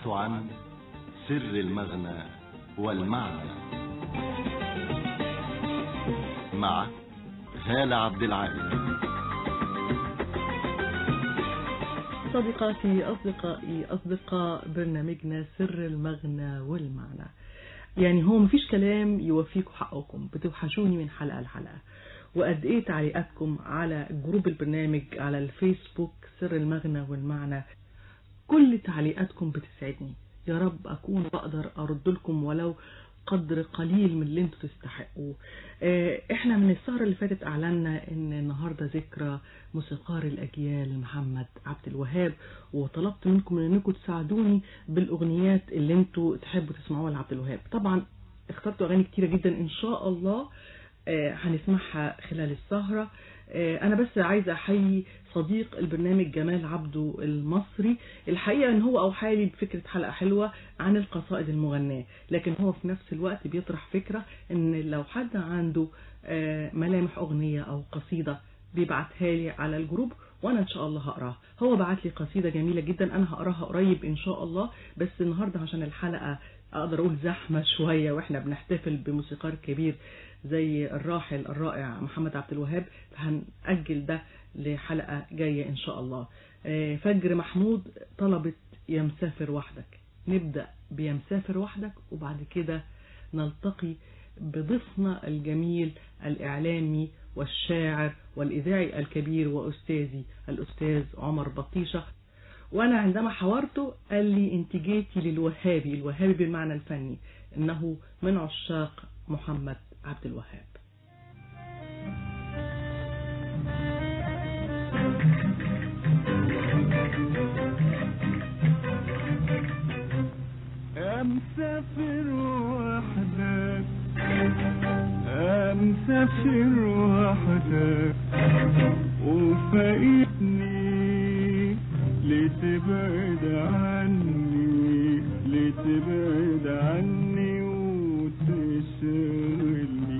نبحث عن سر المغنى والمعنى مع هالة عبد العال صديقاتي أصدقائي أصدقاء برنامجنا سر المغنى والمعنى يعني هو مفيش كلام يوفيكم حقكم بتوحشوني من حلقة لحلقة وقد ايه تعليقاتكم على جروب البرنامج على الفيسبوك سر المغنى والمعنى كل تعليقاتكم بتسعدني يا رب أكون بقدر أرد لكم ولو قدر قليل من اللي انتوا تستحقوه اه احنا من السهرة اللي فاتت اعلنا ان النهاردة ذكرى موسيقار الاجيال محمد عبد الوهاب وطلبت منكم انكم تساعدوني بالاغنيات اللي انتوا تحبوا تسمعوها لعبد الوهاب طبعا اخترتوا اغاني كتيرة جدا ان شاء الله اه هنسمعها خلال السهرة اه انا بس عايزة احيي صديق البرنامج جمال عبده المصري الحقيقة ان هو اوحى لي بفكرة حلقة حلوة عن القصائد المغناة لكن هو في نفس الوقت بيطرح فكرة ان لو حد عنده ملامح اغنية او قصيدة بيبعتها لي على الجروب وانا ان شاء الله هقراها هو بعت لي قصيدة جميلة جدا انا هقراها قريب ان شاء الله بس النهاردة عشان الحلقة اقدر اقول زحمة شوية واحنا بنحتفل بموسيقار كبير زي الراحل الرائع محمد عبد الوهاب هنأجل ده لحلقة جاية إن شاء الله فجر محمود طلبت يا مسافر وحدك نبدأ بيا مسافر وحدك وبعد كده نلتقي بضيفنا الجميل الإعلامي والشاعر والإذاعي الكبير وأستاذي الأستاذ عمر بطيشة وأنا عندما حورته قال لي انت جيتي للوهابي الوهابي بالمعنى الفني إنه من عشاق محمد عبد الوهاب مسافر وحدك مسافر وحدك وفايتني لتبعد عني لتبعد عني وتشغلني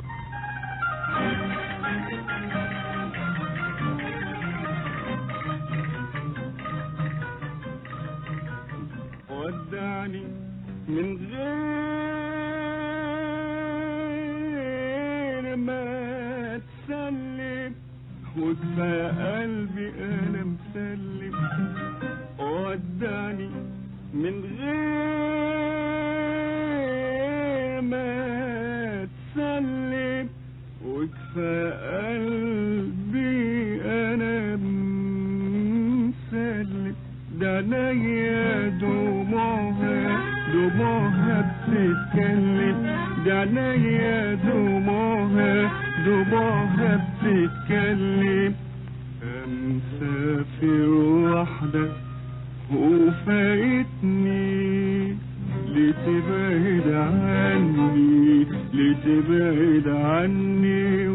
ودعني من غير ما تسلم وكفى قلبي انا مسلم ودعني من غير ما تسلم وكفى قلبي انا مسلم ده عينيا دموعها دموعها بتتكلم ده عينيا دموعها دموعها بتتكلم مسافر وحدك وفايتني لتبعد عني لتبعد عني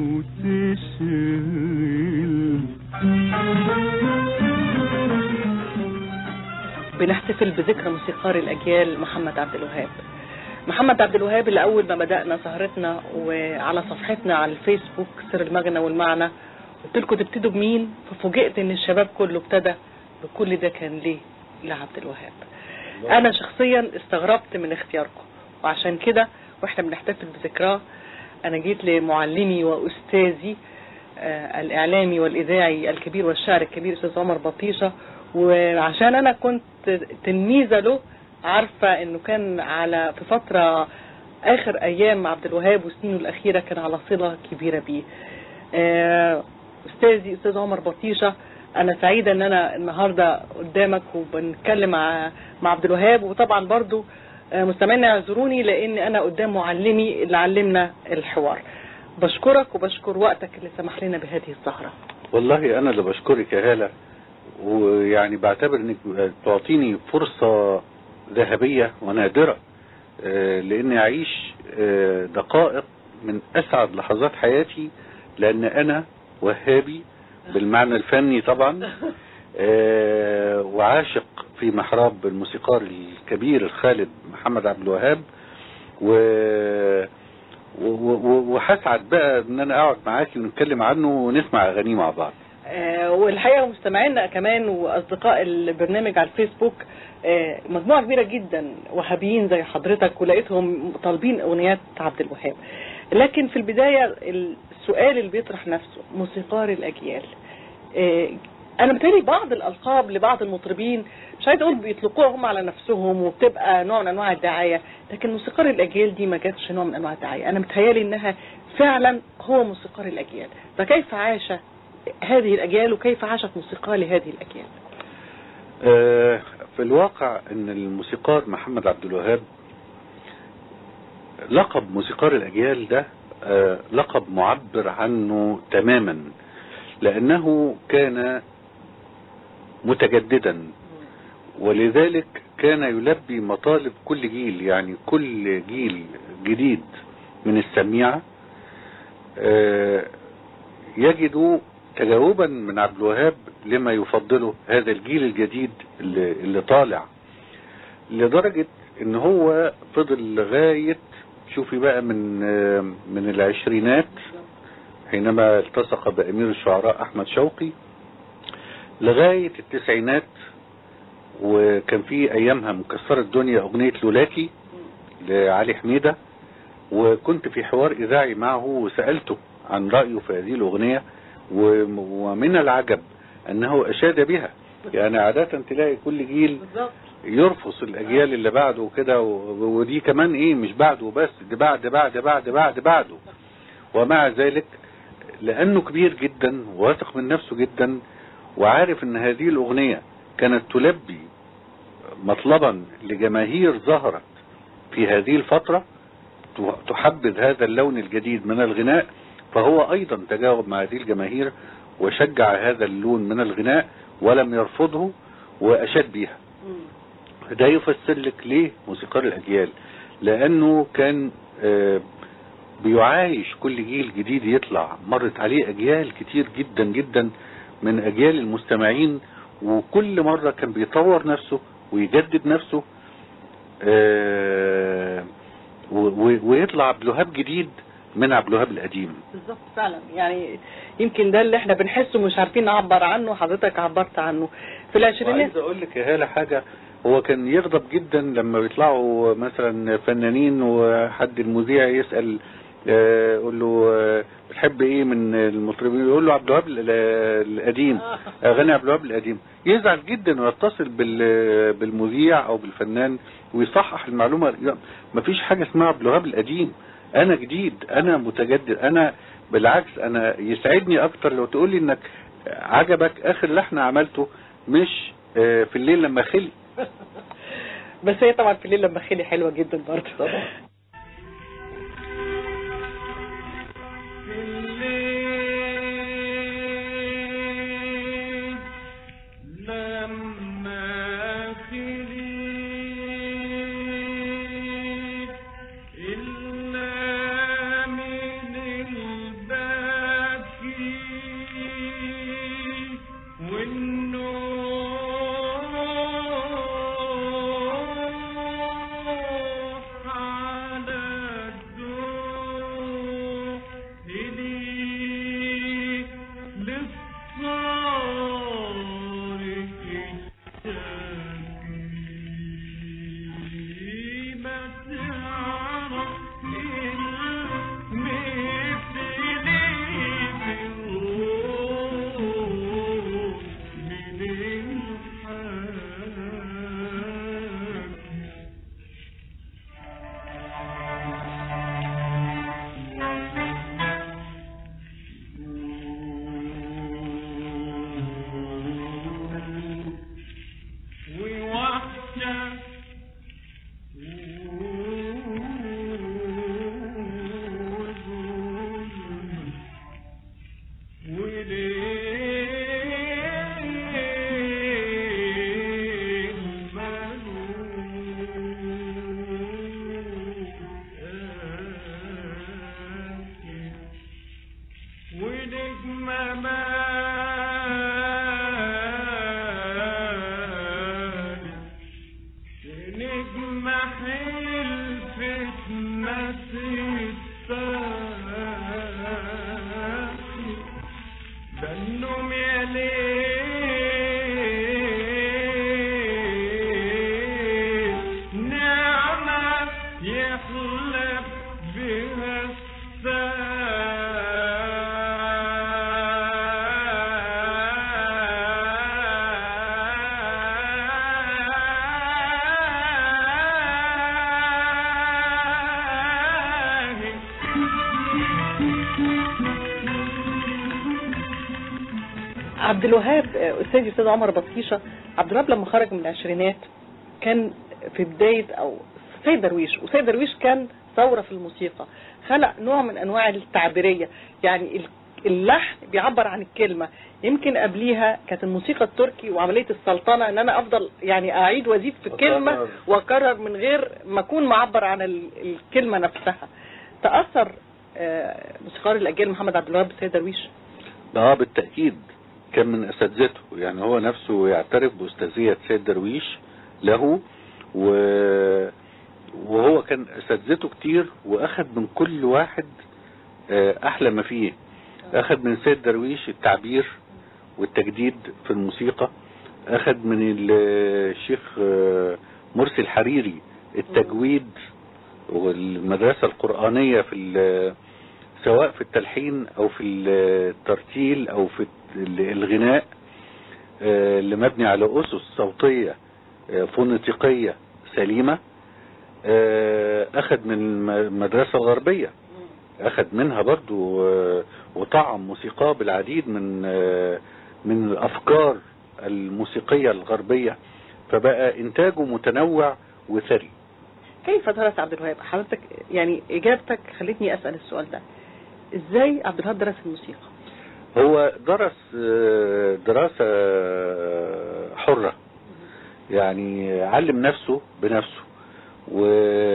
وتشغل بنحتفل بذكرى موسيقار الأجيال محمد عبد الوهاب محمد عبد الوهاب اللي أول ما بدأنا سهرتنا وعلى صفحتنا على الفيسبوك سر المغنى والمعنى قلت لكم تبتدوا بمين ففوجئت ان الشباب كله ابتدى بكل ده كان ليه لعبد الوهاب انا شخصيا استغربت من اختياركم وعشان كده واحنا بنحتفل بذكراه انا جيت لمعلمي واستاذي آه الاعلامي والاذاعي الكبير والشاعر الكبير استاذ عمر بطيشه وعشان انا كنت تلميذه له عارفه انه كان على في فتره اخر ايام عبد الوهاب وسنينه الاخيره كان على صله كبيره بيه آه استاذي استاذ عمر بطيشه انا سعيده ان انا النهارده قدامك وبنتكلم مع مع عبد الوهاب وطبعا برضو مستمعينا يعذروني لان انا قدام معلمي اللي علمنا الحوار بشكرك وبشكر وقتك اللي سمح لنا بهذه السهره والله انا اللي بشكرك يا هاله ويعني بعتبر انك تعطيني فرصه ذهبيه ونادره لاني اعيش دقائق من اسعد لحظات حياتي لان انا وهابي بالمعنى الفني طبعا آه وعاشق في محراب الموسيقار الكبير الخالد محمد عبد الوهاب و وهسعد بقى ان انا اقعد معاكي ونتكلم عنه ونسمع اغانيه مع بعض آه، والحقيقه مستمعينا كمان واصدقاء البرنامج على الفيسبوك آه، مجموعه كبيره جدا وهابيين زي حضرتك ولقيتهم طالبين اغنيات عبد الوهاب لكن في البدايه السؤال اللي بيطرح نفسه موسيقار الاجيال آه، انا متهيألي بعض الالقاب لبعض المطربين مش عايز اقول بيطلقوها هم على نفسهم وبتبقى نوع من انواع الدعايه لكن موسيقار الاجيال دي ما جاتش نوع من انواع الدعايه انا متهيألي انها فعلا هو موسيقار الاجيال فكيف عاش هذه الاجيال وكيف عاشت موسيقى لهذه الاجيال آه، في الواقع ان الموسيقار محمد عبد الوهاب لقب موسيقار الاجيال ده آه، لقب معبر عنه تماما لانه كان متجددا ولذلك كان يلبي مطالب كل جيل يعني كل جيل جديد من السميعة آه، يجد تجاوبا من عبد الوهاب لما يفضله هذا الجيل الجديد اللي, اللي طالع لدرجة ان هو فضل لغاية شوفي بقى من آه، من العشرينات حينما التصق بأمير الشعراء أحمد شوقي لغاية التسعينات وكان في أيامها مكسرة الدنيا أغنية لولاكي لعلي حميدة وكنت في حوار إذاعي معه وسألته عن رأيه في هذه الأغنية و- ومن العجب أنه أشاد بها يعني عادة تلاقي كل جيل بالظبط يرفض الاجيال اللي بعده وكده و- ودي كمان ايه مش بعده بس دي بعد بعد بعد بعد بعده ومع ذلك لانه كبير جدا وواثق من نفسه جدا وعارف ان هذه الاغنية كانت تلبي مطلبا لجماهير ظهرت في هذه الفترة ت- تحبذ هذا اللون الجديد من الغناء فهو ايضا تجاوب مع هذه الجماهير وشجع هذا اللون من الغناء ولم يرفضه واشاد بيها ده يفسر لك ليه موسيقار الاجيال لانه كان آه، بيعايش كل جيل جديد يطلع مرت عليه اجيال كتير جدا جدا من اجيال المستمعين وكل مرة كان بيطور نفسه ويجدد نفسه آه، و- و- ويطلع عبد الوهاب جديد من عبد الوهاب القديم بالظبط فعلا يعني يمكن ده اللي احنا بنحسه مش عارفين نعبر عنه حضرتك عبرت عنه في العشرينات وعايز اقول لك يا هاله حاجه هو كان يغضب جدا لما بيطلعوا مثلا فنانين وحد المذيع يسال آه، يقول له آه، بتحب ايه من المطربين يقول له عبد الوهاب ال- القديم اغاني عبد الوهاب القديم يزعل جدا ويتصل بال- بالمذيع او بالفنان ويصحح المعلومه مفيش حاجه اسمها عبد الوهاب القديم انا جديد انا متجدد انا بالعكس انا يسعدني اكتر لو تقولي انك عجبك اخر لحن عملته مش آه، في الليل لما خلي بس هي طبعا في الليل لما خلي حلوه جدا برضه طبعا الليل لما خليت إلا من الباكي والنوح على الدوح إليك للصارخ الشاكي ما تعرف مثلي في الروح من الحاكي ووحشة وليه ملوك ونجمة مالك نجمة حلفت نسيت ده النوم يا ليل نعمة يحلى بها الساهي عبد الوهاب آه، استاذي استاذ عمر بطيشه عبد الوهاب لما خرج من العشرينات كان في بدايه او سيد درويش وسيد درويش كان ثوره في الموسيقى خلق نوع من انواع التعبيريه يعني ال- اللحن بيعبر عن الكلمه يمكن قبليها كانت الموسيقى التركي وعمليه السلطنه ان انا افضل يعني اعيد وازيد في الكلمه أكرر. واكرر من غير ما اكون معبر عن ال- الكلمه نفسها تاثر آه، موسيقار الاجيال محمد عبد الوهاب بسيد درويش اه بالتأكيد كان من اساتذته يعني هو نفسه يعترف باستاذية سيد درويش له و... وهو كان اساتذته كتير واخد من كل واحد آه، احلى ما فيه اخد من سيد درويش التعبير والتجديد في الموسيقى اخد من ال- الشيخ آه، مرسي الحريري التجويد والمدرسة القرآنية في ال- سواء في التلحين او في الترتيل او في ال- الغناء آه، اللي مبني على اسس صوتية آه، فونيتيقية سليمة آه، اخد من الم- المدرسة الغربية اخد منها برضو آه، وطعم موسيقاه بالعديد من آه، من الافكار الموسيقية الغربية فبقى انتاجه متنوع وثري كيف درس عبد الوهاب حضرتك يعني اجابتك خلتني اسال السؤال ده ازاي عبد الوهاب درس الموسيقى هو درس آه، دراسة آه، حرة يعني علم نفسه بنفسه و...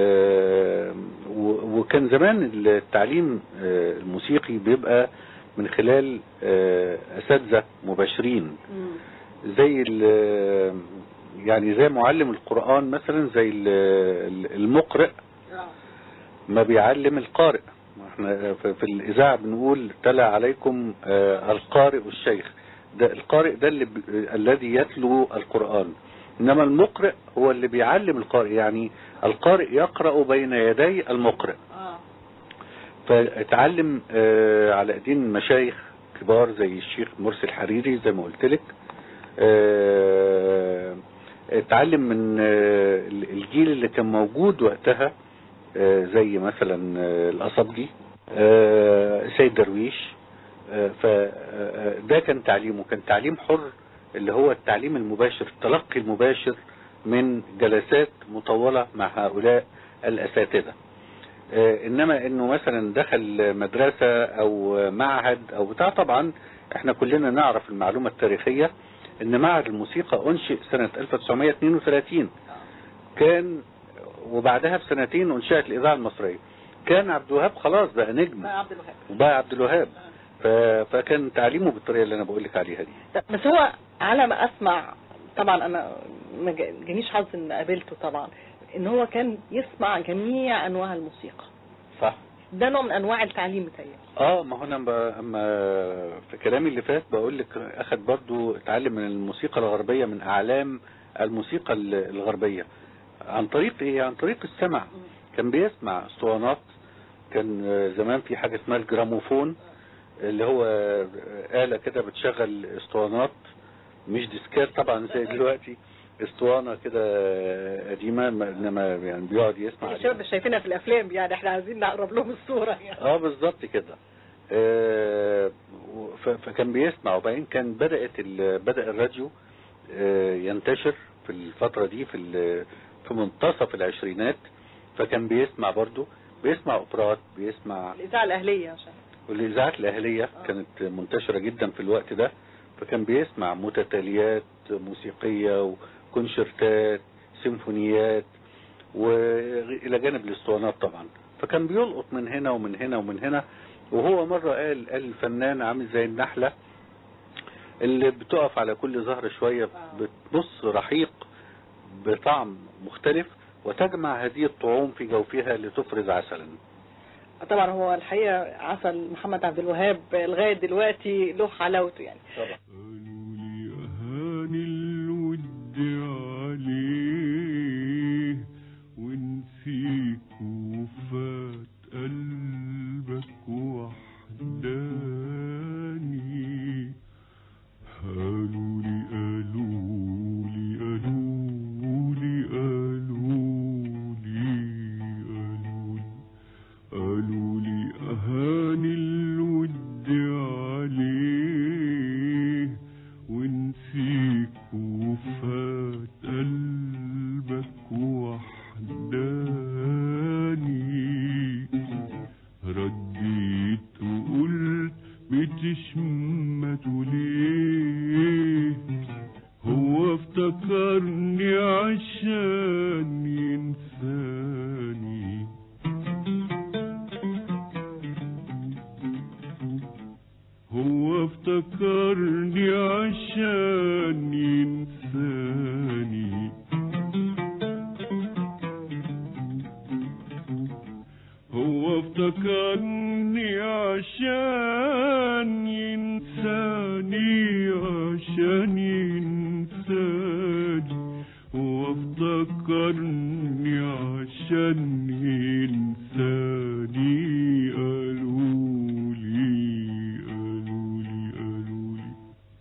و... وكان زمان التعليم آه، الموسيقي بيبقى من خلال آه، أساتذة مباشرين زي ال... يعني زي معلم القرآن مثلا زي ال- المقرئ ما بيعلم القارئ احنا في في الاذاعه بنقول تلا عليكم آه، القارئ الشيخ ده القارئ ده اللي ب... الذي يتلو القران انما المقرئ هو اللي بيعلم القارئ يعني القارئ يقرا بين يدي المقرئ فاتعلم آه، على ايدين مشايخ كبار زي الشيخ مرسي الحريري زي ما قلت لك آه، اتعلم من آه، الجيل اللي كان موجود وقتها آه، زي مثلا آه، الأصبجي آه، سيد درويش فده كان تعليمه كان تعليم حر اللي هو التعليم المباشر التلقي المباشر من جلسات مطولة مع هؤلاء الأساتذة آه، انما انه مثلا دخل مدرسة او معهد او بتاع طبعا احنا كلنا نعرف المعلومة التاريخية ان معهد الموسيقى انشئ سنة 1932 كان وبعدها بسنتين انشئت الاذاعة المصرية كان عبد الوهاب خلاص بقى نجم عبد الوهاب وبقى عبد الوهاب ف- فكان تعليمه بالطريقة اللي انا بقول لك عليها دي بس هو على ما اسمع طبعا انا ما جا- جانيش حظ ان قابلته طبعا ان هو كان يسمع جميع انواع الموسيقى صح ده نوع من انواع التعليم متهيألي اه ما هو انا ب- اما في كلامي اللي فات بقول لك اخد برضو اتعلم من الموسيقى الغربية من اعلام الموسيقى ال- الغربية عن طريق ايه عن طريق السمع كان بيسمع اسطوانات كان آه، زمان في حاجة اسمها الجراموفون اللي هو آه، آلة كده بتشغل اسطوانات مش ديسكات طبعا زي دلوقتي اسطوانة كده آه، قديمة ما- انما يعني بيقعد يسمع الشباب مش شايفينها في الافلام يعني احنا عايزين نقرب لهم الصوره يعني اه بالظبط كده آه، ف- فكان بيسمع وبعدين كان بدأت ال- بدأ الراديو آه، ينتشر في الفترة دي في ال- في منتصف العشرينات فكان بيسمع برضو بيسمع اوبرات بيسمع الاذاعه الاهليه عشان والاذاعات الاهليه كانت منتشره جدا في الوقت ده فكان بيسمع متتاليات موسيقيه وكونشرتات سيمفونيات والى جانب الاسطوانات طبعا فكان بيلقط من هنا ومن هنا ومن هنا وهو مره قال قال الفنان عامل زي النحله اللي بتقف على كل زهره شويه بتبص رحيق بطعم مختلف وتجمع هذه الطعوم في جوفها لتفرز عسلا طبعا هو الحقيقه عسل محمد عبد الوهاب لغايه دلوقتي له حلاوته يعني طبعا قالوا لي أهاني الود عليه ونسيك وفات قلبك وحداني قالوا لي قالوا لي قالوا لي قالوا لي قالوا لي قالوا لي أهاني الود عليه ونسيك وفات قلبك وحداني رديت وقلت بتشمت ليه هو افتكرني عشان ينساني هو افتكرني عشان ينساني هو افتكرني عشان ينساني عشان ينساني هو افتكرني عشان ينساني قالوا لي قالوا لي قالوا لي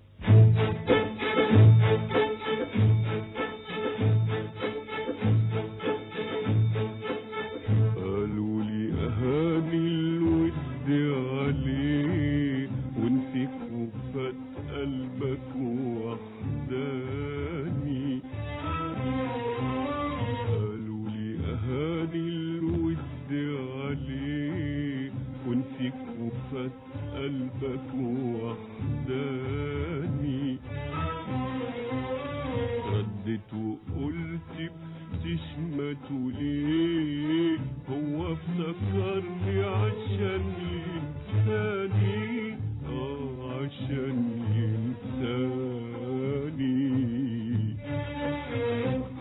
قالوا لي أهاني الود عليه ونسيك وفات قلبك وحداني قالوا لي أهاني الود عليه ونسيك وفات قلبك وحداني ردت وقلت بتشمت ليه هو افتكرني عشان ينساني اه عشان ينساني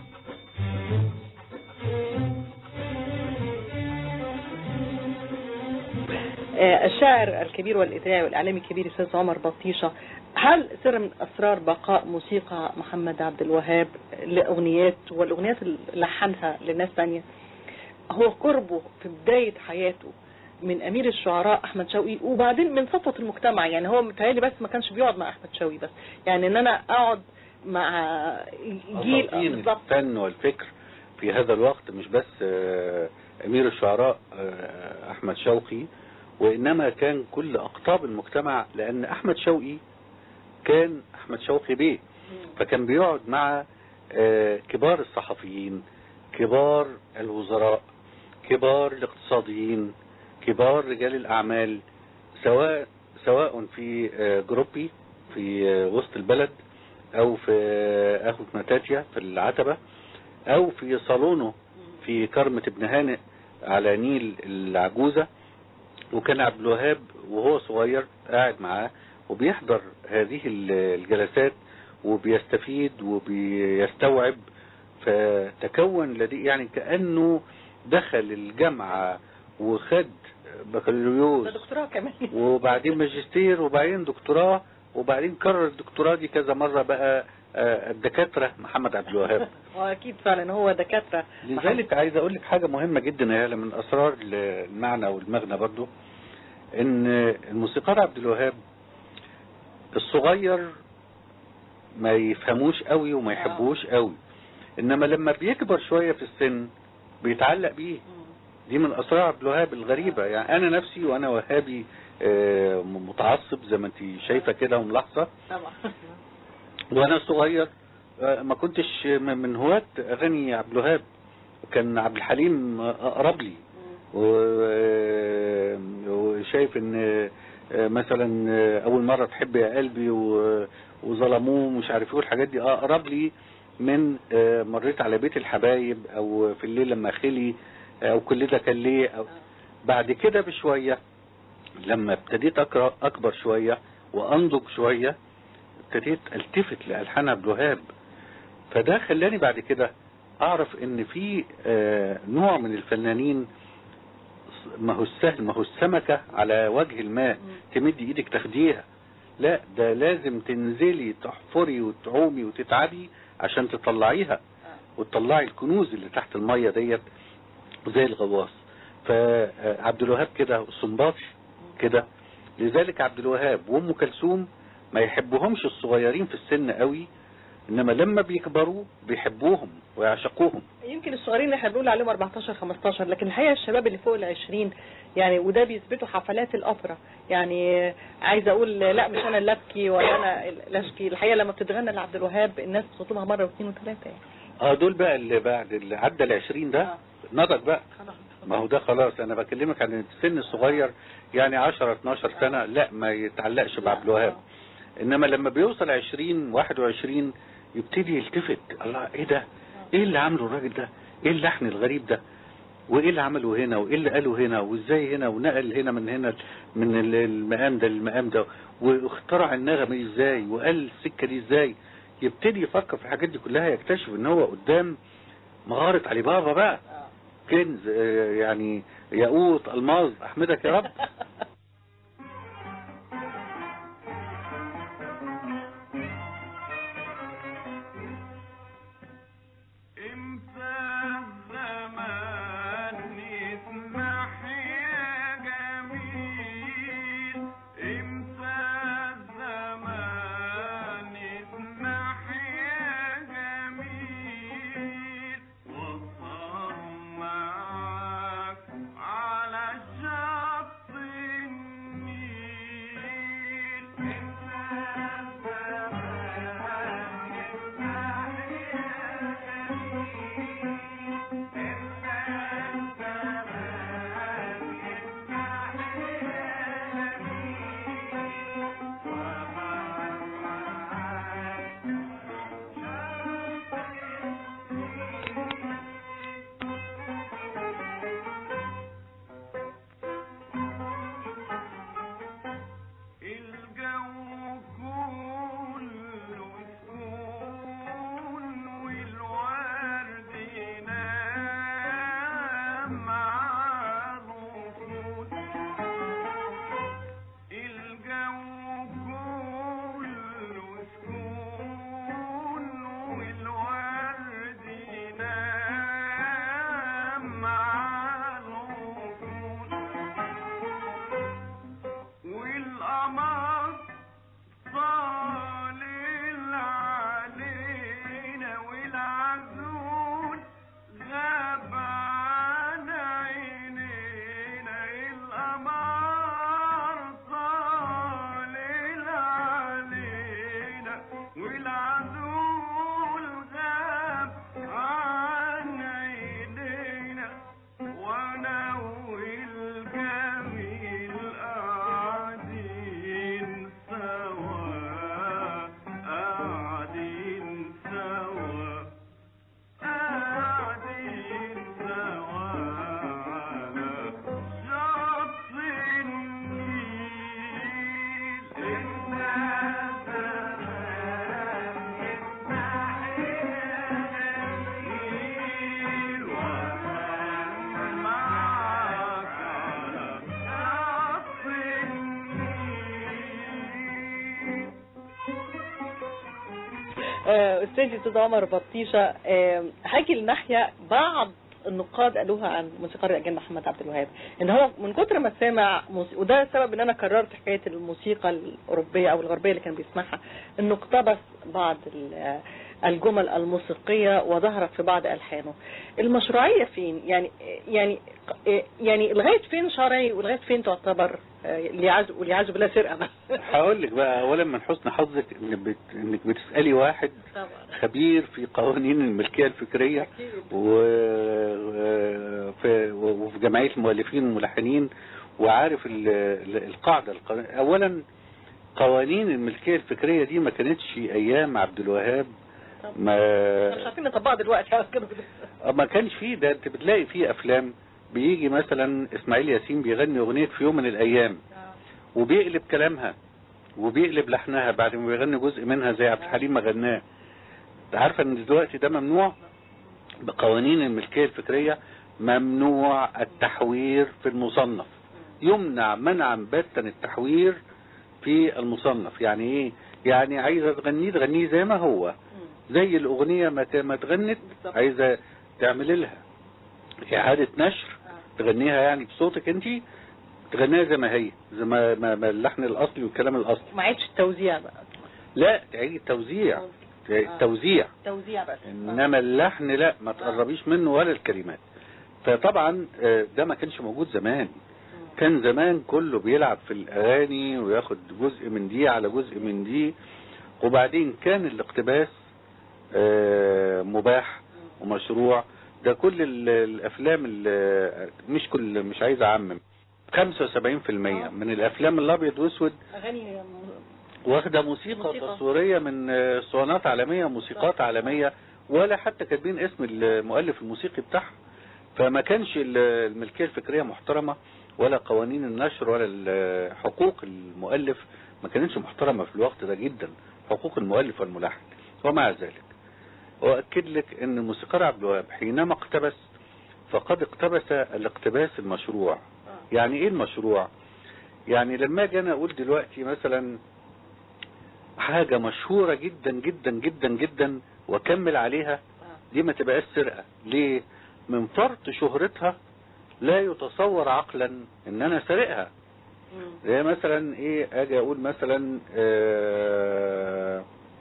آه، الشاعر الكبير والإذاعي والإعلامي الكبير أستاذ عمر بطيشة هل سر من أسرار بقاء موسيقى محمد عبد الوهاب لأغنيات والأغنيات اللي لحنها لناس تانية هو قربه في بداية حياته من أمير الشعراء أحمد شوقي وبعدين من صفوة المجتمع يعني هو متهيألي بس ما كانش بيقعد مع أحمد شوقي بس يعني إن أنا أقعد مع جيل أساطين بالظبط الفن والفكر في هذا الوقت مش بس آه، أمير الشعراء آه، أحمد شوقي وإنما كان كل أقطاب المجتمع لأن أحمد شوقي كان أحمد شوقي بيه فكان بيقعد مع آه، كبار الصحفيين كبار الوزراء كبار الاقتصاديين كبار رجال الأعمال سواء سواء في آه، جروبي في آه، وسط البلد أو في آه، أخوة متاتيا في العتبة أو في صالونه في كرمة ابن هانئ على نيل العجوزة وكان عبد الوهاب وهو صغير قاعد معاه وبيحضر هذه ال- الجلسات وبيستفيد وبيستوعب فتكون لديه يعني كأنه دخل الجامعة وخد ده بكالوريوس دكتوراه كمان وبعدين ماجستير وبعدين دكتوراه وبعدين كرر الدكتوراه دي كذا مرة بقى آه، الدكاترة محمد عبد الوهاب واكيد فعلا هو دكاتره لذلك عايز اقول لك حاجة مهمة جدا يا هلا من اسرار المعنى والمغنى برضو ان الموسيقار عبد الوهاب الصغير ما يفهموش قوي وما يحبوش قوي انما لما بيكبر شوية في السن بيتعلق بيه دي من اسرار عبد الوهاب الغريبة يعني انا نفسي وانا وهابي آه، متعصب زي ما انت شايفة كده وملاحظة طبعا وانا صغير آه، ما كنتش م- من هواة اغاني عبد الوهاب كان عبد الحليم اقرب لي و- وشايف ان آه، مثلا آه، اول مرة تحب يا قلبي و- وظلموه مش عارف ايه والحاجات دي اقرب لي من آه، مريت على بيت الحبايب او في الليل لما خلي او كل ده كان ليه أو بعد كده بشوية لما ابتديت اقرا اكبر شوية وانضج شوية ابتديت التفت لالحان عبد الوهاب فده خلاني بعد كده اعرف ان في آه، نوع من الفنانين ما هو السهل ما هو السمكة على وجه الماء تمدي ايدك تاخديها لا ده لازم تنزلي تحفري وتعومي وتتعبي عشان تطلعيها وتطلعي الكنوز اللي تحت المية ديت زي الغواص فعبد الوهاب كده والصنباطي كده لذلك عبد الوهاب وام كلثوم ما يحبوهمش الصغيرين في السن قوي انما لما بيكبروا بيحبوهم ويعشقوهم يمكن الصغيرين اللي احنا بنقول عليهم 14 15 لكن الحقيقه الشباب اللي فوق ال 20 يعني وده بيثبتوا حفلات الاوبرا يعني عايزه اقول لا مش انا اللي ابكي ولا انا اللي اشكي الحقيقه لما بتتغنى لعبد الوهاب الناس بتطلبها مره واثنين وثلاثه يعني اه دول بقى اللي بعد اللي عدى ال 20 ده نضج بقى ما هو ده خلاص انا بكلمك عن السن الصغير يعني 10 12 سنه لا ما يتعلقش بعبد الوهاب انما لما بيوصل 20 21 يبتدي يلتفت الله ايه ده ايه اللي عمله الراجل ده ايه اللحن الغريب ده وايه اللي عمله هنا وايه اللي قاله هنا وازاي هنا ونقل هنا من هنا من ال- المقام ده للمقام ده واخترع النغمه ازاي وقال السكه دي ازاي يبتدي يفكر في الحاجات دي كلها يكتشف ان هو قدام مغاره علي بابا بقى كنز آه، يعني ياقوت الماظ احمدك يا رب امتى الزمان يسمح يا جميل امتى الزمان يسمح يا جميل وصار معاك على شط النيل امتى الزمان يسمح يا الجو كله سكون والورد ينام على الوصول الجو كله سكون والورد ينام على الوصول والقمر طالع علينا والعزول غاب عن عينينا القمر طالع علينا والعزول غاب عن عينينا وانا والجميل قاعدين سوا قاعدين سوا قاعدين سوا على شط النيل الناس زمان النيل وانا معاك على شط النيل آه، استاذي استاذ عمر بطيشه آه، هاجي لناحيه بعض النقاد قالوها عن موسيقار الاجيال محمد عبد الوهاب ان هو من كتر ما سامع موسيقى وده السبب ان انا كررت حكايه الموسيقى الاوروبيه او الغربيه اللي كان بيسمعها انه اقتبس بعض ال- الجمل الموسيقيه وظهرت في بعض الحانه المشروعيه فين يعني يعني يعني لغايه فين شرعي ولغايه فين تعتبر آه، ليعز والعياذ بالله سرقه بس هقول لك بقى اولا من حسن حظك إن بت... انك بتسالي واحد طبعا خبير في قوانين الملكيه الفكريه و... في... وفي جمعيه المؤلفين والملحنين وعارف ال... ال- القاعده الق... اولا قوانين الملكيه الفكريه دي ما كانتش ايام عبد الوهاب ما مش عارفين نطبقها دلوقتي على كده ما كانش فيه ده انت بتلاقي فيه افلام بيجي مثلا اسماعيل ياسين بيغني اغنيه في يوم من الايام وبيقلب كلامها وبيقلب لحنها بعد ما بيغني جزء منها زي عبد الحليم ما غناه انت عارفه ان دلوقتي ده ممنوع بقوانين الملكيه الفكريه ممنوع التحوير في المصنف يمنع منعا باتا التحوير في المصنف يعني ايه يعني عايزه تغنيه تغنيه زي ما هو زي الاغنيه ما ت- ما تغنت بالظبط. عايزه تعمل لها اعاده نشر تغنيها يعني بصوتك انت تغنيها زي ما هي زي ما, ما, ما اللحن الاصلي والكلام الاصلي ما عادش التوزيع بقى لا تعيد التوزيع التوزيع توزيع بس انما اللحن لا ما تقربيش منه ولا الكلمات فطبعا آه، ده ما كانش موجود زمان كان زمان كله بيلعب في الاغاني وياخد جزء من دي على جزء من دي وبعدين كان الاقتباس آه، مباح ومشروع ده كل ال- الافلام ال- مش كل مش عايز اعمم 75% من الافلام الابيض واسود اغاني واخده موسيقى, موسيقى. تصويريه من آه، اسطوانات عالميه وموسيقات عالميه ولا حتى كاتبين اسم المؤلف الموسيقي بتاعها فما كانش ال- الملكيه الفكريه محترمه ولا قوانين النشر ولا ال- حقوق المؤلف ما كانتش محترمه في الوقت ده جدا حقوق المؤلف والملحن ومع ذلك واكد لك ان الموسيقار عبد الوهاب حينما اقتبس فقد اقتبس الاقتباس المشروع يعني ايه المشروع يعني لما اجي انا اقول دلوقتي مثلا حاجة مشهورة جدا جدا جدا جدا واكمل عليها دي ما تبقاش سرقة ليه من فرط شهرتها لا يتصور عقلا ان انا سارقها زي مثلا ايه اجي اقول مثلا آه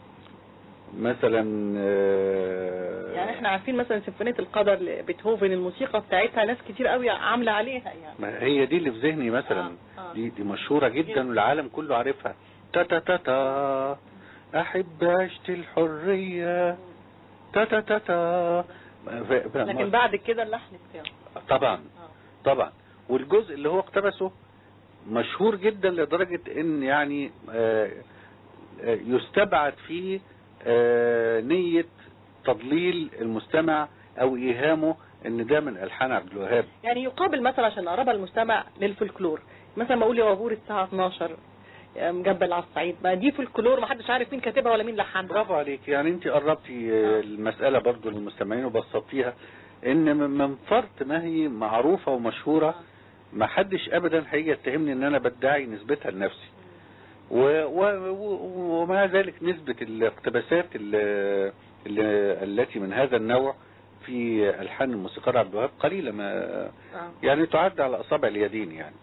مثلا آه يعني احنا عارفين مثلا سيمفونية القدر لبيتهوفن الموسيقى بتاعتها ناس كتير قوي عاملة عليها يعني ما هي دي اللي في ذهني مثلا آه، آه. دي دي مشهورة جدا والعالم كله عارفها تا تا تا تا احب عشت الحرية تا تا تا تا ف- ف- لكن بعد كده اللحن بتاعه طبعا آه. طبعا والجزء اللي هو اقتبسه مشهور جدا لدرجة ان يعني آه، آه، يستبعد فيه آه، نية تضليل المستمع او ايهامه ان ده من الحان عبد الوهاب يعني يقابل مثلا عشان نقربها المستمع للفولكلور مثلا ما اقول يا وابور الساعة 12 يا مجبل على الصعيد ما دي فولكلور ما حدش عارف مين كاتبها ولا مين لحنها برافو عليك يعني انت قربتي آه، المسألة برضو للمستمعين وبسطتيها ان من- من فرط ما هي معروفة ومشهورة ما حدش ابدا هيجي يتهمني ان انا بدعي نسبتها لنفسي و و و ومع ذلك نسبة الاقتباسات ال- ال- التي من هذا النوع في الحان الموسيقار عبد الوهاب قليلة ما آه. يعني تعد على اصابع اليدين يعني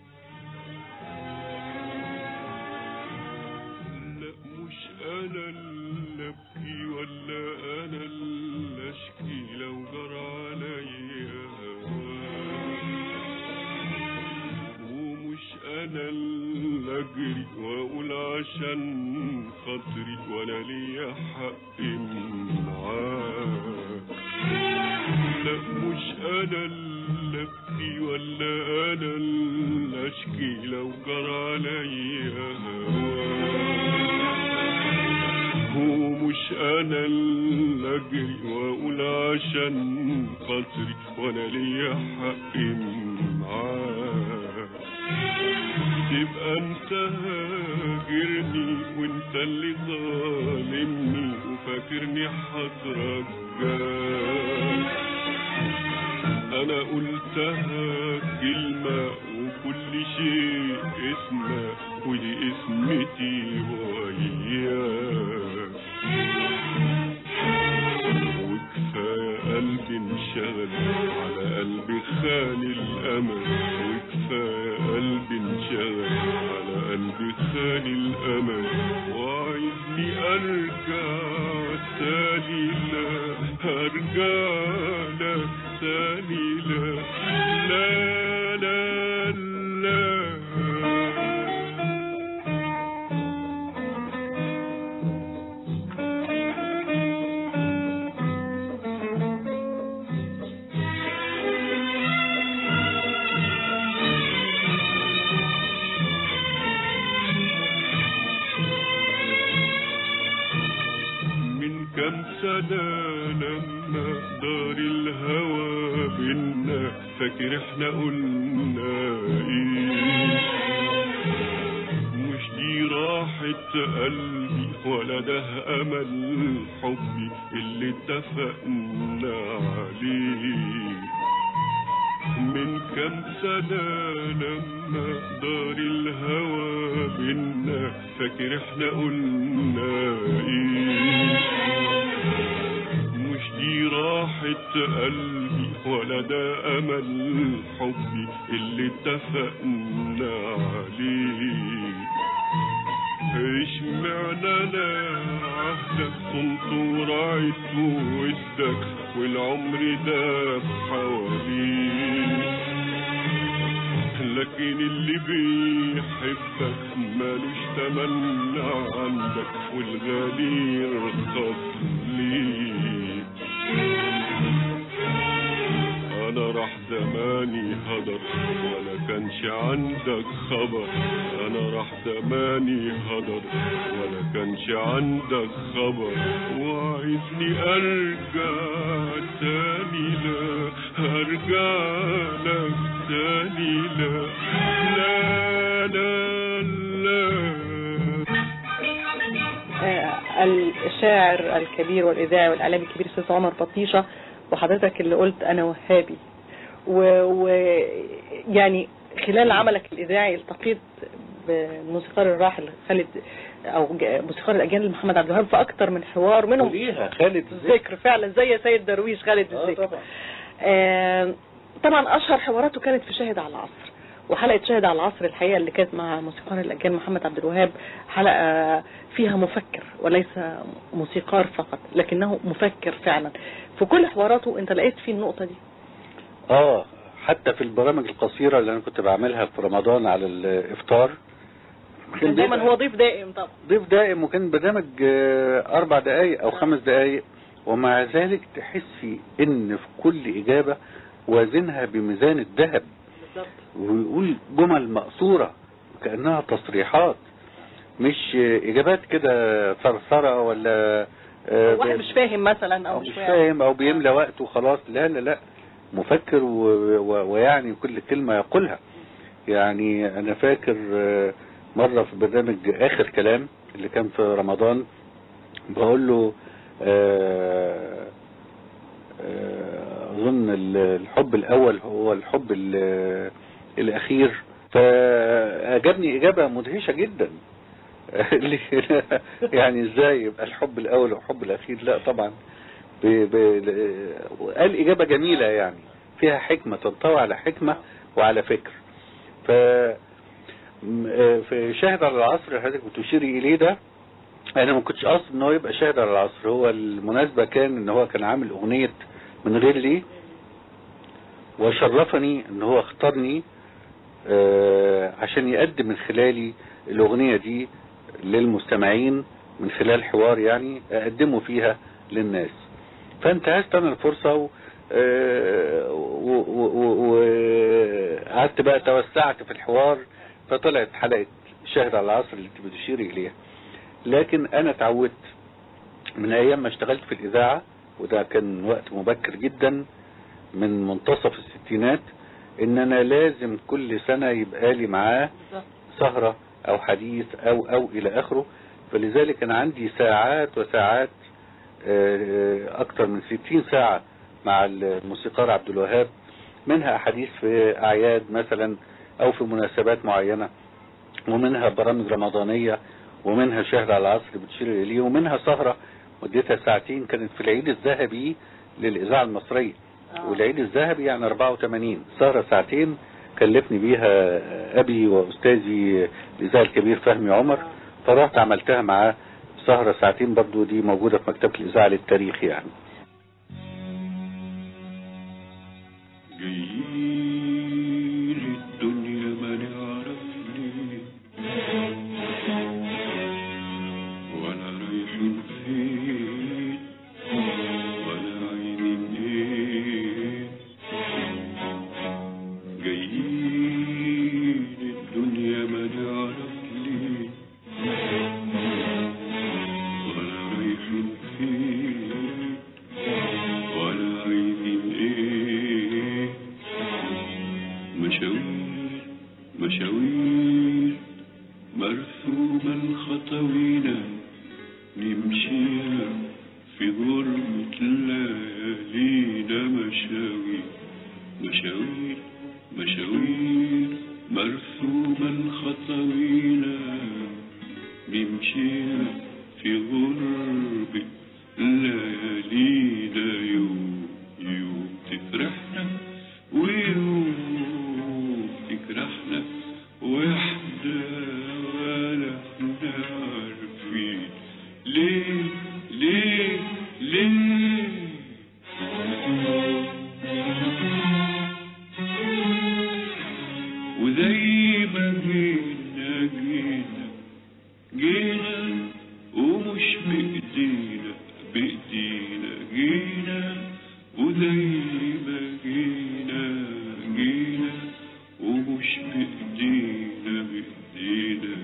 لا مش انا اللي ابكي ولا انا اللي اشكي لو جرى عليا ومش انا اللي اجري واقول عشان خاطري ولا ليا حق معاك لا مش انا اللي ابكي ولا انا اللي اشكي لو جرى عليا هواك ومش انا اللي اجري واقول عشان خاطري وانا ليا حق معاك تبقى انت هاجرني وانت اللي ظالمني وفاكرني هترجاك انا قلتها كلمة وكل شيء اسمه ودي اسمتي وياك وكفاية قلبي انشغل على قلبي خان الامل وكفاية قلبي انشغل على قلبي خان الامل وعايزني ارجع تاني لا هرجع لك تاني لا لا لا لا من كم سنة لما دار الهوى بينا فاكر احنا قلنا ايه مش دي راحة قلبي ولا ده امل حبي اللي اتفقنا عليه من كم سنة لما دار الهوى بينا فاكر احنا قلنا ايه مش دي راحة قلبي ولا ده أمل حبي اللي اتفقنا عليه اشمعنى لا عهدك صنت ورعيت ودك والعمر داب حواليك لكن اللي بيحبك مالوش تمنى عندك والغالي رخص ليك انا راح زماني هدر ولا كانش عندك خبر انا راح زماني هدر ولا كانش عندك خبر وعايزني ارجع تاني لا هرجع لك تاني لا لا لا لا آه، الشاعر الكبير والاذاعي والاعلامي الكبير استاذ عمر بطيشه وحضرتك اللي قلت انا وهابي و- ويعني خلال عملك الاذاعي التقيت بالموسيقار الراحل خالد او ج- موسيقار الاجيال محمد عبد الوهاب في اكتر من حوار منهم وليها خالد الذكر الذكر فعلا زي يا سيد درويش خالد اه الذكر طبعا آه، طبعا اشهر حواراته كانت في شاهد على العصر وحلقه شاهد على العصر الحقيقه اللي كانت مع موسيقار الاجيال محمد عبد الوهاب حلقه فيها مفكر وليس موسيقار فقط لكنه مفكر فعلا في كل حواراته انت لقيت فيه النقطه دي اه حتى في البرامج القصيرة اللي انا كنت بعملها في رمضان على الافطار كان دايما بيبقى هو ضيف دائم طبعا ضيف دائم وكان برنامج آه، اربع دقايق او خمس دقايق ومع ذلك تحسي ان في كل اجابة وازنها بميزان الذهب بالظبط ويقول جمل مقصورة كأنها تصريحات مش آه، اجابات كده ثرثرة ولا آه، واحد ب- مش فاهم مثلا او او مش مش فاهم فاهم او بيملى وقت وخلاص لا لا لا مفكر و... و... ويعني كل كلمة يقولها يعني انا فاكر آه، مرة في برنامج اخر كلام اللي كان في رمضان بقول له آه، آه، اظن ال- الحب الاول هو الحب ال- الاخير فاجابني اجابة مدهشة جدا اللي يعني ازاي يبقى الحب الاول والحب الاخير لا طبعا ب... ب... قال اجابه جميله يعني فيها حكمه تنطوي على حكمه وعلى فكر ف م- آه، في شاهد على العصر اللي حضرتك بتشيري اليه ده انا ما كنتش قاصد ان هو يبقى شاهد على العصر هو المناسبه كان ان هو كان عامل اغنيه من غير ليه وشرفني ان هو اختارني آه، عشان يقدم من خلالي الاغنيه دي للمستمعين من خلال حوار يعني اقدمه فيها للناس فانتهزت انا الفرصه و آه، و- و- و- وقعدت بقى توسعت في الحوار فطلعت حلقه شاهد على العصر اللي انت بتشيري اليها لكن انا اتعودت من ايام ما اشتغلت في الاذاعه وده كان وقت مبكر جدا من منتصف الستينات ان انا لازم كل سنه يبقى لي معاه بالظبط سهرة او حديث او او الى اخره فلذلك انا عندي ساعات وساعات آه، اكتر من ستين ساعة مع الموسيقار عبد الوهاب منها احاديث في اعياد مثلا او في مناسبات معينة ومنها برامج رمضانية ومنها شهر على العصر بتشير اليه ومنها سهرة مدتها ساعتين كانت في العيد الذهبي للاذاعة المصرية آه. والعيد الذهبي يعني 84 سهرة ساعتين كلفني بيها ابي واستاذي الاذاعي الكبير فهمي عمر فرحت عملتها معاه سهرة ساعتين برضو دي موجودة في مكتبة الإذاعة للتاريخ يعني جايين الدنيا ما نعرف ليه ولا رايحين فين ولا عايزين ايه جايين الدنيا ما نعرف ليه ولا رايحين فين ولا عايزين ايه مشاوير مشاوير مرسومة الخطوينا نمشيها في غربة ليالينا مشاوير مشاوير مشاوير مرسومة الخطوينا بمشينا في غربة ليالينا يوم يوم تفرحنا ويوم تجرحنا واحدة ولا احنا عارفين ليه ليه ليه وزي ما جينا جينا جينا ومش بإيدينا بإيدينا جينا وزي ما جينا جينا ومش بإيدينا بإيدينا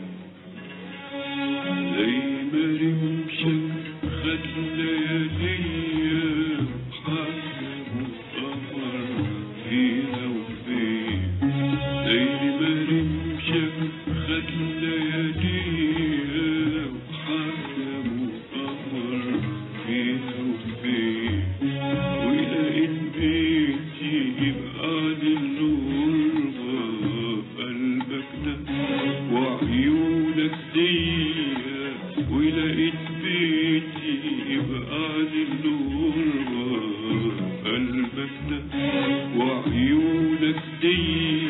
زي ما رمشك خد لياليا وحاجة مطمر فيها وفين زي ما رمشك خد لياليا وحاجة مطمر فيها وفين ولقيت بيتي يبقى للغربة قلبك ده وعيونك دي ولقيت بيتي يبقى للغربة قلبك ده وعيونك دي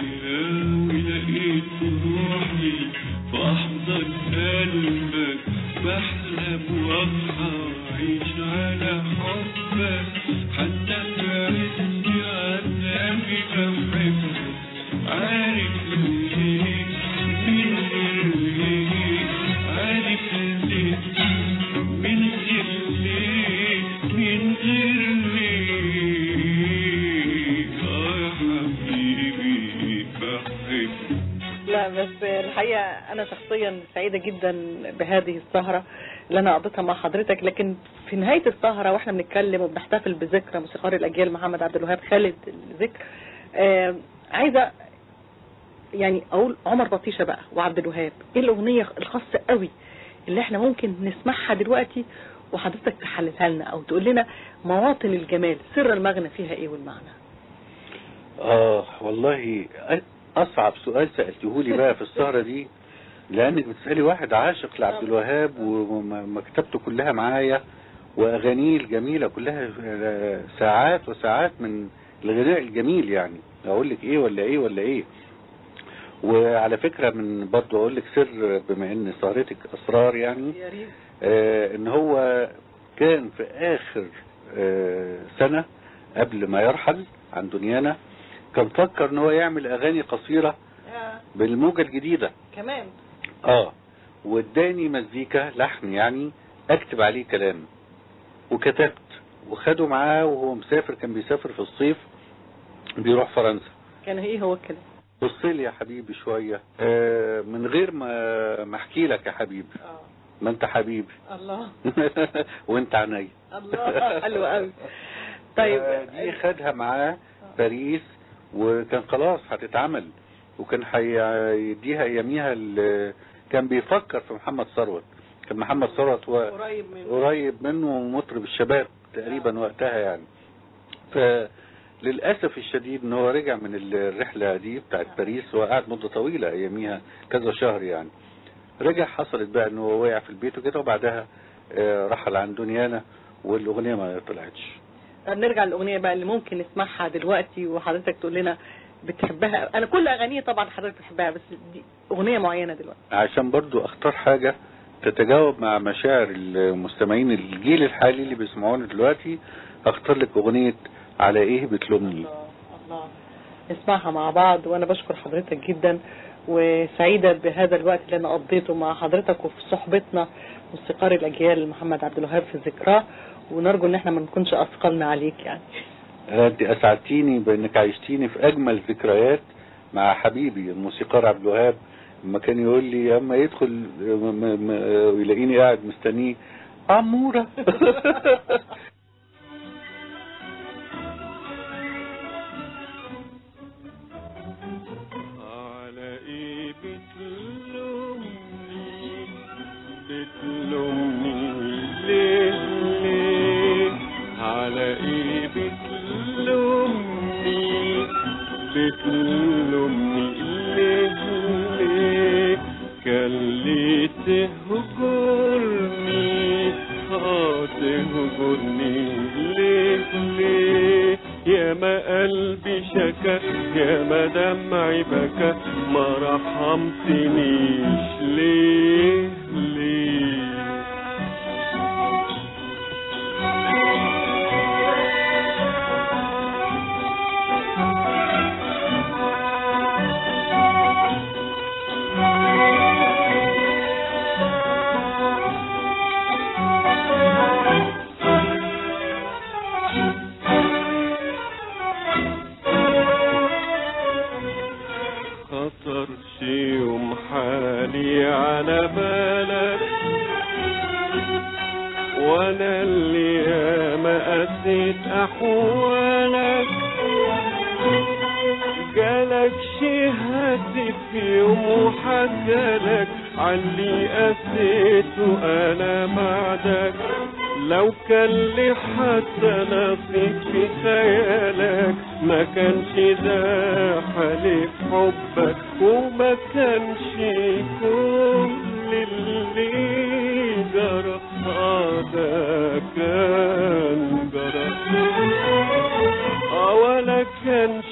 ولقيت روحي في أحضن قلبك بحلم واصحى وأعيش على حبك حتى في عز عذابي بحبك عارف ليه من غير ليه عارف ليه من غير ليه من غير ليه آه يا حبيبي بحبك لا بس الحقيقة أنا شخصيا سعيدة جدا بهذه السهرة اللي أنا قضيتها مع حضرتك لكن في نهاية السهرة وإحنا بنتكلم وبنحتفل بذكرى موسيقار الأجيال محمد عبد الوهاب خالد الذكر آه عايزة يعني أقول عمر بطيشة بقى وعبد الوهاب إيه الأغنية الخاصة قوي اللي إحنا ممكن نسمعها دلوقتي وحضرتك تحللها لنا أو تقول لنا مواطن الجمال سر المغنى فيها إيه والمعنى آه والله أ- أصعب سؤال سألته لي بقى في السهرة دي لأنك بتسألي واحد عاشق لعبد الوهاب ومكتبته كلها معايا وأغانيه الجميلة كلها آه، ساعات وساعات من الغناء الجميل يعني أقول لك إيه ولا إيه ولا إيه وعلى فكرة من برضه أقول لك سر بما إن سهرتك أسرار يعني يا ريت آه، ان هو كان في اخر آه، سنة قبل ما يرحل عن دنيانا كان فكر ان هو يعمل اغاني قصيرة آه. بالموجة الجديدة كمان اه واداني مزيكا لحن يعني اكتب عليه كلام وكتبت وخده معاه وهو مسافر كان بيسافر في الصيف بيروح فرنسا كان ايه هو الكلام بص لي يا حبيبي شوية آه، من غير ما ما احكي لك يا حبيبي اه ما انت حبيبي الله وانت عينيا الله حلو قوي طيب آه، دي خدها معاه باريس وكان خلاص هتتعمل وكان هيديها اياميها ال- كان بيفكر في محمد ثروت كان محمد ثروت هو قريب من قريب منه مطرب الشباب تقريبا وقتها يعني فللاسف الشديد ان هو رجع من الرحله دي بتاعت باريس وقعد مده طويله اياميها كذا شهر يعني رجع حصلت بقى ان هو وقع في البيت وكده وبعدها آه، رحل عن دنيانا والاغنيه ما طلعتش طب نرجع للاغنيه بقى اللي ممكن نسمعها دلوقتي وحضرتك تقول لنا بتحبها انا كل اغانيه طبعا حضرتك بتحبها بس دي اغنيه معينه دلوقتي عشان برضو اختار حاجة تتجاوب مع مشاعر المستمعين الجيل الحالي اللي بيسمعونا دلوقتي اختار لك اغنية على ايه بتلومني الله الله نسمعها مع بعض وانا بشكر حضرتك جدا وسعيدة بهذا الوقت اللي انا قضيته مع حضرتك وفي صحبتنا موسيقار الاجيال محمد عبد الوهاب في ذكراه ونرجو ان احنا ما نكونش اثقلنا عليك يعني انت اسعدتيني بانك عيشتيني في اجمل ذكريات مع حبيبي الموسيقار عبد الوهاب لما كان يقول لي اما يدخل م- م- م- ويلاقيني قاعد مستنيه عمورة على ايه بتلومني بتلومني ليه ليه على ايه بتلومني بتلومني ليه ليه كان ليه تهجرني اه تهجرني ليه ليه يا ما قلبي شكا يا ما دمعي بكى ما رحمتنيش ليه ليه خطر شي يوم حالي على بالك وانا اللي ياما قسيت احوالك جالك شي هاتف يوم وحكالك عاللي قسيته انا بعدك لو كان لي حتى نصيب في خيالك ما كانش ده حالي في حبك وما كانش كل اللي جرى آه ده كان جرى آه ولا كانش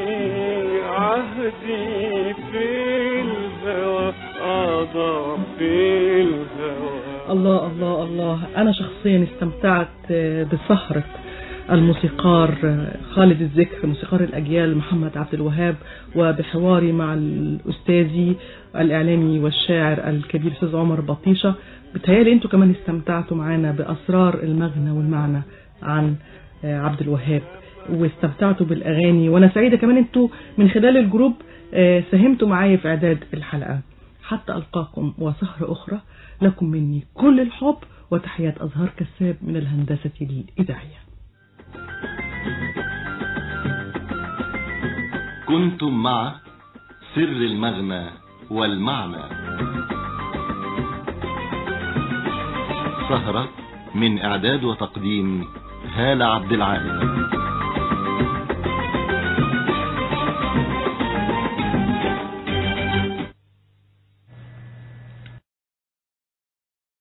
عهدي في الهوى أضع في الهوى الله الله الله أنا شخصيا استمتعت آه، بسهرة الموسيقار آه، خالد الذكر موسيقار الأجيال محمد عبد الوهاب وبحواري مع الأستاذي الإعلامي والشاعر الكبير أستاذ عمر بطيشة بتهيألي أنتوا كمان استمتعتوا معانا بأسرار المغنى والمعنى عن آه، عبد الوهاب واستمتعتوا بالأغاني وأنا سعيدة كمان أنتوا من خلال الجروب آه، ساهمتوا معايا في إعداد الحلقة حتى ألقاكم وسهرة أخرى لكم مني كل الحب وتحيات أزهار كساب من الهندسة الإذاعية كنتم مع سر المغنى والمعنى سهرة من إعداد وتقديم هالة عبد العال